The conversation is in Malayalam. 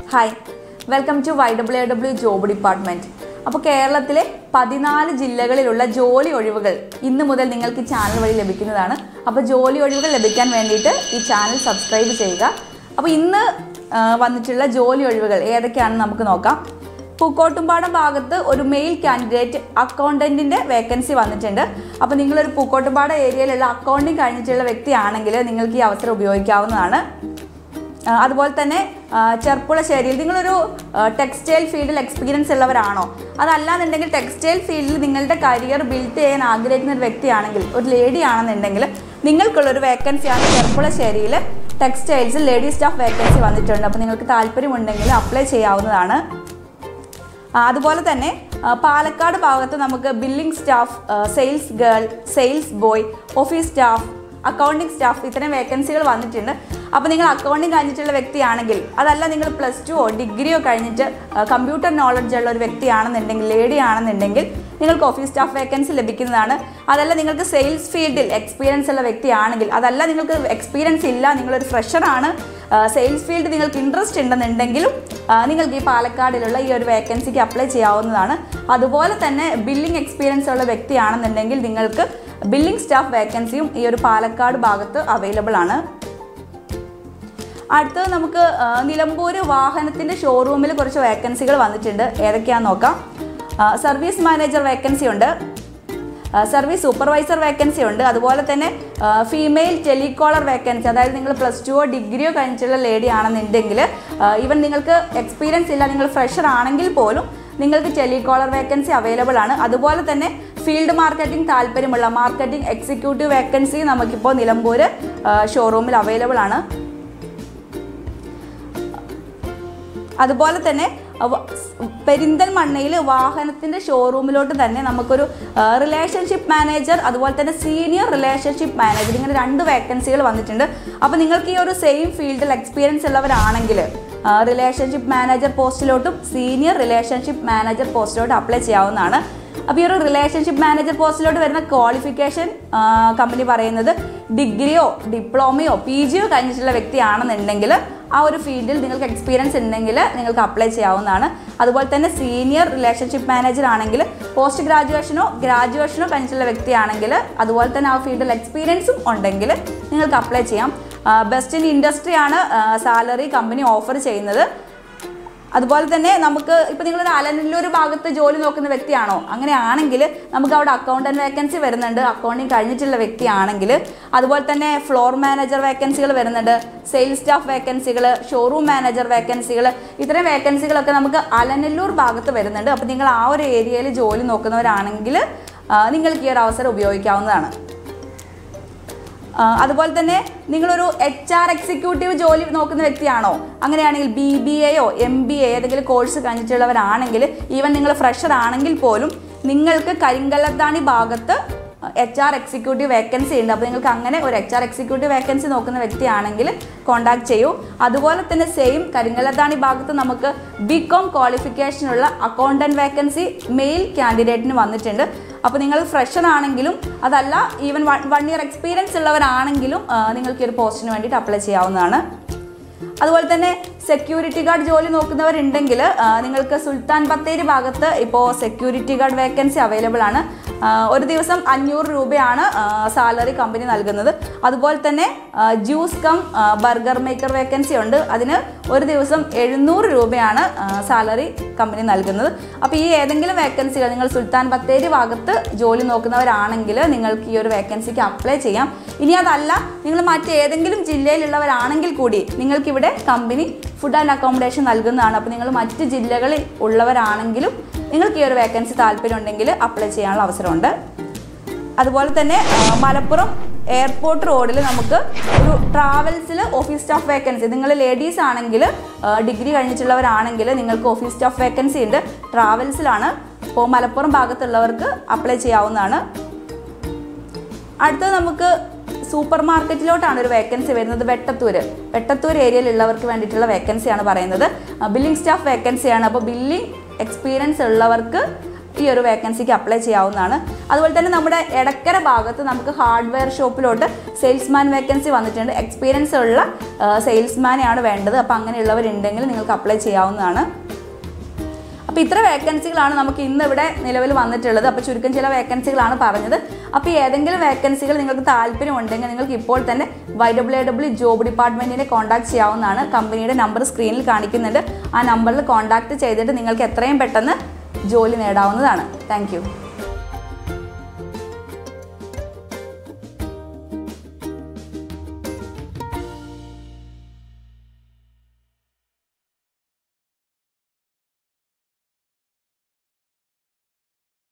hi welcome to Y W W job department അപ്പോൾ കേരളത്തിലെ പതിനാല് ജില്ലകളിലുള്ള ജോലി ഒഴിവുകൾ ഇന്ന് മുതൽ നിങ്ങൾക്ക് ഈ ചാനൽ വഴി ലഭിക്കുന്നതാണ് അപ്പോൾ ജോലി ഒഴിവുകൾ ലഭിക്കാൻ വേണ്ടിയിട്ട് ഈ ചാനൽ സബ്സ്ക്രൈബ് ചെയ്യുക അപ്പോൾ ഇന്ന് ആ, വന്നിട്ടുള്ള ജോലി ഒഴിവുകൾ ഏതൊക്കെയാണെന്ന് നമുക്ക് നോക്കാം പൂക്കോട്ടുംപാടം ഭാഗത്ത് ഒരു മെയിൽ കാൻഡിഡേറ്റ് അക്കൗണ്ടന്റിന്റെ വേക്കൻസി വന്നിട്ടുണ്ട് അപ്പോൾ നിങ്ങളൊരു പൂക്കോട്ടുംപാടം ഏരിയയിലുള്ള അക്കൗണ്ടിങ് കഴിഞ്ഞിട്ടുള്ള വ്യക്തിയാണെങ്കിൽ നിങ്ങൾക്ക് ഈ അവസരം ഉപയോഗിക്കാവുന്നതാണ് ആ, അതുപോലെ തന്നെ ആ, ചെർപ്പുളശ്ശേരിയിൽ നിങ്ങളൊരു ടെക്സ്റ്റൈൽ ഫീൽഡിൽ എക്സ്പീരിയൻസ് ഉള്ളവരാണോ അതല്ലാന്നുണ്ടെങ്കിൽ ടെക്സ്റ്റൈൽ ഫീൽഡിൽ നിങ്ങളുടെ കരിയർ ബിൽഡ് ചെയ്യാൻ ആഗ്രഹിക്കുന്ന ഒരു വ്യക്തിയാണെങ്കിൽ ഒരു ലേഡി ആണെന്നുണ്ടെങ്കിൽ നിങ്ങൾക്കുള്ളൊരു വേക്കൻസിയാണ് ചെർപ്പുളശ്ശേരിയിൽ ടെക്സ്റ്റൈൽസിൽ ലേഡി സ്റ്റാഫ് വേക്കൻസി വന്നിട്ടുണ്ട് അപ്പോൾ നിങ്ങൾക്ക് താല്പര്യമുണ്ടെങ്കിൽ അപ്ലൈ ചെയ്യാവുന്നതാണ് ആ, അതുപോലെ തന്നെ ആ, പാലക്കാട് ഭാഗത്ത് നമുക്ക് billing staff sales girl sales boy office staff accounting staff ഇത്തരം വേക്കൻസികൾ വന്നിട്ടുണ്ട് അപ്പോൾ നിങ്ങൾ അക്കൗണ്ടിങ് കഴിഞ്ഞിട്ടുള്ള വ്യക്തിയാണെങ്കിൽ അതല്ല നിങ്ങൾ പ്ലസ് ടുവോ ഡിഗ്രിയോ കഴിഞ്ഞിട്ട് കമ്പ്യൂട്ടർ നോളജ് ഉള്ള ഒരു വ്യക്തിയാണെന്നുണ്ടെങ്കിൽ ലേഡി ആണെന്നുണ്ടെങ്കിൽ നിങ്ങൾക്ക് ഓഫീസ് സ്റ്റാഫ് വേക്കൻസി ലഭിക്കുന്നതാണ് അതല്ല നിങ്ങൾക്ക് സെയിൽസ് ഫീൽഡിൽ എക്സ്പീരിയൻസ് ഉള്ള വ്യക്തിയാണെങ്കിൽ അതല്ല നിങ്ങൾക്ക് എക്സ്പീരിയൻസ് ഇല്ല നിങ്ങളൊരു ഫ്രഷറാണ് സെയിൽസ് ഫീൽഡ് നിങ്ങൾക്ക് ഇൻട്രസ്റ്റ് ഉണ്ടെന്നുണ്ടെങ്കിലും ആ, നിങ്ങൾക്ക് ഈ പാലക്കാടിലുള്ള ഈ ഒരു വേക്കൻസിക്ക് അപ്ലൈ ചെയ്യാവുന്നതാണ് അതുപോലെ തന്നെ ബില്ലിംഗ് എക്സ്പീരിയൻസ് ഉള്ള വ്യക്തിയാണെന്നുണ്ടെങ്കിൽ നിങ്ങൾക്ക് ബില്ലിംഗ് സ്റ്റാഫ് വേക്കൻസിയും ഈ ഒരു പാലക്കാട് ഭാഗത്ത് അവൈലബിൾ ആണ് അടുത്തത് നമുക്ക് ആ, നിലമ്പൂര് വാഹനത്തിൻ്റെ ഷോറൂമിൽ കുറച്ച് വേക്കൻസികൾ വന്നിട്ടുണ്ട് ഏതൊക്കെയാണെന്ന് നോക്കാം ആ, സർവീസ് മാനേജർ വേക്കൻസി ഉണ്ട് ആ, സർവീസ് സൂപ്പർവൈസർ വേക്കൻസി ഉണ്ട് അതുപോലെ തന്നെ ആ, ഫീമെയിൽ ടെലികോളർ വേക്കൻസി അതായത് നിങ്ങൾ പ്ലസ് ടുവോ ഡിഗ്രിയോ കഴിഞ്ഞിട്ടുള്ള ലേഡി ആണെന്നുണ്ടെങ്കിൽ ഈവൻ നിങ്ങൾക്ക് എക്സ്പീരിയൻസ് ഇല്ല നിങ്ങൾ ഫ്രഷർ ആണെങ്കിൽ പോലും നിങ്ങൾക്ക് ടെലികോളർ വേക്കൻസി അവൈലബിൾ ആണ് അതുപോലെ തന്നെ ഫീൽഡ് മാർക്കറ്റിംഗ് താല്പര്യമുള്ള മാർക്കറ്റിംഗ് എക്സിക്യൂട്ടീവ് വേക്കൻസി നമുക്കിപ്പോൾ നിലമ്പൂർ ഷോറൂമിൽ അവൈലബിൾ ആണ് അതുപോലെ തന്നെ വ- പെരിന്തൽമണ്ണയിൽ വാഹനത്തിൻ്റെ ഷോറൂമിലോട്ട് തന്നെ നമുക്കൊരു റിലേഷൻഷിപ്പ് മാനേജർ അതുപോലെ തന്നെ സീനിയർ റിലേഷൻഷിപ്പ് മാനേജർ ഇങ്ങനെ രണ്ട് വേക്കൻസികൾ വന്നിട്ടുണ്ട് അപ്പോൾ നിങ്ങൾക്ക് ഈ ഒരു സെയിം ഫീൽഡിൽ എക്സ്പീരിയൻസ് ഉള്ളവരാണെങ്കിൽ റിലേഷൻഷിപ്പ് മാനേജർ പോസ്റ്റിലോട്ടും സീനിയർ റിലേഷൻഷിപ്പ് മാനേജർ പോസ്റ്റിലോട്ടും അപ്ലൈ ചെയ്യാവുന്നതാണ് അപ്പോൾ ഈ ഒരു റിലേഷൻഷിപ്പ് മാനേജർ പോസ്റ്റിലോട്ട് വരുന്ന ക്വാളിഫിക്കേഷൻ കമ്പനി പറയുന്നത് ഡിഗ്രിയോ ഡിപ്ലോമയോ പി ജിയോ കഴിഞ്ഞിട്ടുള്ള വ്യക്തിയാണെന്നുണ്ടെങ്കിൽ ആ ഒരു ഫീൽഡിൽ നിങ്ങൾക്ക് എക്സ്പീരിയൻസ് ഉണ്ടെങ്കിൽ നിങ്ങൾക്ക് അപ്ലൈ ചെയ്യാവുന്നതാണ് അതുപോലെ തന്നെ സീനിയർ റിലേഷൻഷിപ്പ് മാനേജർ ആണെങ്കിൽ പോസ്റ്റ് ഗ്രാജുവേഷനോ ഗ്രാജുവേഷനോ കഴിഞ്ഞിട്ടുള്ള വ്യക്തിയാണെങ്കിൽ അതുപോലെ തന്നെ ആ ഫീൽഡിൽ എക്സ്പീരിയൻസും ഉണ്ടെങ്കിൽ നിങ്ങൾക്ക് അപ്ലൈ ചെയ്യാം ബെസ്റ്റ് ഇൻ ഇൻഡസ്ട്രി ആണ് സാലറി കമ്പനി ഓഫർ ചെയ്യുന്നത് അതുപോലെ തന്നെ നമുക്ക് ഇപ്പോൾ നിങ്ങളൊരു അലനല്ലൂർ ഭാഗത്ത് ജോലി നോക്കുന്ന വ്യക്തിയാണോ അങ്ങനെയാണെങ്കിൽ നമുക്ക് അവിടെ അക്കൗണ്ടൻറ്റ് വേക്കൻസി വരുന്നുണ്ട് അക്കൗണ്ടിങ് കഴിഞ്ഞിട്ടുള്ള വ്യക്തിയാണെങ്കിൽ അതുപോലെ തന്നെ ഫ്ലോർ മാനേജർ വേക്കൻസികൾ വരുന്നുണ്ട് സെയിൽസ് സ്റ്റാഫ് വേക്കൻസികൾ ഷോറൂം മാനേജർ വേക്കൻസികൾ ഇത്തരം വേക്കൻസികളൊക്കെ നമുക്ക് അലനല്ലൂർ ഭാഗത്ത് വരുന്നുണ്ട് അപ്പോൾ നിങ്ങൾ ആ ഒരു ഏരിയയിൽ ജോലി നോക്കുന്നവരാണെങ്കിൽ ആ, നിങ്ങൾക്ക് ഈ ഒരു അവസരം ഉപയോഗിക്കാവുന്നതാണ് ആ, അതുപോലെ തന്നെ നിങ്ങളൊരു എച്ച് ആർ എക്സിക്യൂട്ടീവ് ജോലി നോക്കുന്ന വ്യക്തിയാണോ അങ്ങനെയാണെങ്കിൽ ബി ബി എയോ എം ബി എ ഏതെങ്കിലും കോഴ്സ് കഴിഞ്ഞിട്ടുള്ളവരാണെങ്കിൽ ഈവൻ നിങ്ങൾ ഫ്രഷർ ആണെങ്കിൽ പോലും നിങ്ങൾക്ക് കരിങ്കല്ലത്താണി ഭാഗത്ത് എച്ച് ആർ എക്സിക്യൂട്ടീവ് വേക്കൻസി ഉണ്ട് അപ്പോൾ നിങ്ങൾക്ക് അങ്ങനെ ഒരു എച്ച് ആർ എക്സിക്യൂട്ടീവ് വേക്കൻസി നോക്കുന്ന വ്യക്തിയാണെങ്കിൽ കോൺടാക്ട് ചെയ്യൂ അതുപോലെ തന്നെ സെയിം കരിങ്കല്ലത്താണി ഭാഗത്ത് നമുക്ക് ബി കോം ക്വാളിഫിക്കേഷനുള്ള അക്കൗണ്ടൻറ്റ് വേക്കൻസി മെയിൽ കാൻഡിഡേറ്റിന് വന്നിട്ടുണ്ട് അപ്പോൾ നിങ്ങൾ ഫ്രഷർ ആണെങ്കിലും അതല്ല ഈവൻ വൺ ഇയർ എക്സ്പീരിയൻസ് ഉള്ളവരാണെങ്കിലും ആ, നിങ്ങൾക്ക് ഈ ഒരു പോസ്റ്റിന് വേണ്ടിയിട്ട് അപ്ലൈ ചെയ്യാവുന്നതാണ് അതുപോലെ തന്നെ സെക്യൂരിറ്റി ഗാർഡ് ജോലി നോക്കുന്നവരുണ്ടെങ്കിൽ ആ, നിങ്ങൾക്ക് സുൽത്താൻ ബത്തേരി ഭാഗത്ത് ഇപ്പോൾ സെക്യൂരിറ്റി ഗാർഡ് വേക്കൻസി അവൈലബിൾ ആണ് ആ, ഒരു ദിവസം അഞ്ഞൂറ് രൂപയാണ് സാലറി കമ്പനി നൽകുന്നത് അതുപോലെ തന്നെ juice cum burger maker vacancy ഉണ്ട് അതിന് ഒരു ദിവസം എഴുന്നൂറ് രൂപയാണ് സാലറി കമ്പനി നൽകുന്നത് അപ്പോൾ ഈ ഏതെങ്കിലും വേക്കൻസികൾ നിങ്ങൾ സുൽത്താൻ ബത്തേരി ഭാഗത്ത് ജോലി നോക്കുന്നവരാണെങ്കിൽ നിങ്ങൾക്ക് ഈ ഒരു വേക്കൻസിക്ക് അപ്ലൈ ചെയ്യാം ഇനി അതല്ല നിങ്ങൾ മറ്റേതെങ്കിലും ജില്ലയിലുള്ളവരാണെങ്കിൽ കൂടി നിങ്ങൾക്കിവിടെ കമ്പനി ഫുഡ് ആൻഡ് അക്കോമഡേഷൻ നൽകുന്നതാണ് അപ്പോൾ നിങ്ങൾ മറ്റ് ജില്ലകളിൽ ഉള്ളവരാണെങ്കിലും നിങ്ങൾക്ക് ഈ ഒരു വേക്കൻസി താല്പര്യമുണ്ടെങ്കിൽ അപ്ലൈ ചെയ്യാനുള്ള അവസരമുണ്ട് അതുപോലെ തന്നെ ആ, മലപ്പുറം എയർപോർട്ട് റോഡിൽ നമുക്ക് ഒരു ട്രാവൽസിൽ ഓഫീസ് സ്റ്റാഫ് വേക്കൻസി നിങ്ങൾ ലേഡീസ് ആണെങ്കിൽ ഡിഗ്രി കഴിഞ്ഞിട്ടുള്ളവരാണെങ്കിൽ നിങ്ങൾക്ക് ഓഫീസ് സ്റ്റാഫ് വേക്കൻസി ഉണ്ട് ട്രാവൽസിലാണ് അപ്പോൾ മലപ്പുറം ഭാഗത്തുള്ളവർക്ക് അപ്ലൈ ചെയ്യാവുന്നതാണ് അടുത്തത് നമുക്ക് സൂപ്പർ മാർക്കറ്റിലോട്ടാണ് ഒരു വേക്കൻസി വരുന്നത് വെട്ടത്തൂര് വെട്ടത്തൂർ ഏരിയയിലുള്ളവർക്ക് വേണ്ടിയിട്ടുള്ള വേക്കൻസിയാണ് പറയുന്നത് ബില്ലിംഗ് സ്റ്റാഫ് വേക്കൻസിയാണ് അപ്പോൾ ബില്ലിംഗ് എക്സ്പീരിയൻസ് ഉള്ളവർക്ക് ഈ ഒരു വേക്കൻസിക്ക് അപ്ലൈ ചെയ്യാവുന്നതാണ് അതുപോലെ തന്നെ നമ്മുടെ എടക്കര ഭാഗത്ത് നമുക്ക് ഹാർഡ്വെയർ ഷോപ്പിലോട്ട് സെയിൽസ്മാൻ വേക്കൻസി വന്നിട്ടുണ്ട് എക്സ്പീരിയൻസ് ഉള്ള സെയിൽസ്മാനെയാണ് വേണ്ടത് അപ്പോൾ അങ്ങനെയുള്ളവരുണ്ടെങ്കിൽ നിങ്ങൾക്ക് അപ്ലൈ ചെയ്യാവുന്നതാണ് അപ്പോൾ ഇത്ര വേക്കൻസികളാണ് നമുക്ക് ഇന്ന് ഇവിടെ നിലവിൽ വന്നിട്ടുള്ളത് അപ്പോൾ ചുരുക്കം ചില വേക്കൻസികളാണ് പറഞ്ഞത് അപ്പോൾ ഏതെങ്കിലും വേക്കൻസികൾ നിങ്ങൾക്ക് താല്പര്യമുണ്ടെങ്കിൽ നിങ്ങൾക്ക് ഇപ്പോൾ തന്നെ വൈ ഡബ്ല്യു ഡബ്ല്യു ജോബ് ഡിപ്പാർട്ട്മെൻറ്റിനെ കോൺടാക്ട് ചെയ്യാവുന്നതാണ് കമ്പനിയുടെ നമ്പർ സ്ക്രീനിൽ കാണിക്കുന്നുണ്ട് ആ നമ്പറിൽ കോൺടാക്ട് ചെയ്തിട്ട് നിങ്ങൾക്ക് എത്രയും പെട്ടെന്ന് ജോലി നേടാവുന്നതാണ് താങ്ക്